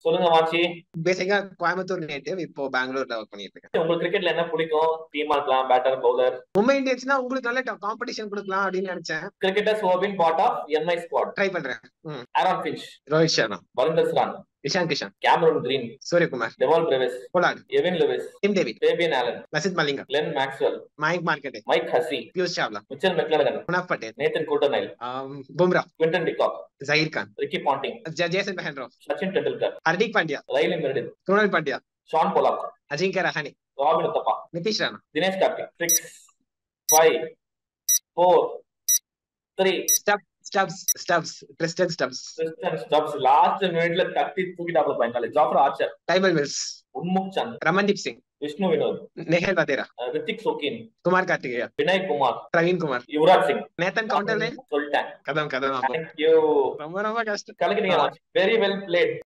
சொல்லுங்க மாச்சி பேசிக்கா கோயம்புத்தூர் நேட்டிவ் இப்போ பெங்களூர்ல ஒர்க் பண்ணிட்டு இருக்கேன் உங்களுக்கு கிரிக்கெட்ல என்ன பிடிக்கும் டீமா இருக்கலாம் பேட்டர் பவுலர் மும்பை இந்தியன்ஸ்னா உங்களுக்கு நல்ல காம்படிஷன் கொடுக்கலாம் அப்படின்னு நினைச்சேன் cricketers who been part of MI squad try பண்றேன் ம். Aaron Finch Rohit Sharma Varinder Sran Ishan Kishan Cameron Green Suryakumar Dewald Brevis Pollard Evin Lewis Tim David Fabian Allen Lasith Malinga Glenn Maxwell Mike மார்க்கெட்டே Mike Hussey Piyush Chawla Mitchell McClenaghan Munaf Patel Nathan Coulter Nile ஆம், Bumrah Quinton de Kock Zaheer Khan Ricky Ponting ஜ- Jason Behrendorff Sachin Tendulkar Hardik Pandya Riley Meredith Krunal Pandya Shawn Pollock Ajinkya Rahane Robin Uthappa Nitish Rana Dinesh Karthik six five four three Stub Stubbs Stubbs Tristan Stubbs Kristen Stubbs last மினிட்ல தட்டி தூக்கிட்டாப்ல பையன் Jofra Archer Tymal Mills Unmukt Chand Ramandeep Singh Vishnu Vinod Nehal Wadhera ah Hrithik Shokeen Kumar Kartikeya Vinay Kumar Praveen Kumar Yuvraj Singh Nathan Coulter சொல்லிட்டேன் கதம் கதம் ஆமா. தேங்க்யூ ரொம்ப ரொம்ப கஷ்டம் கலக்கிட்டீங்க வெரி வெல் பிளேட்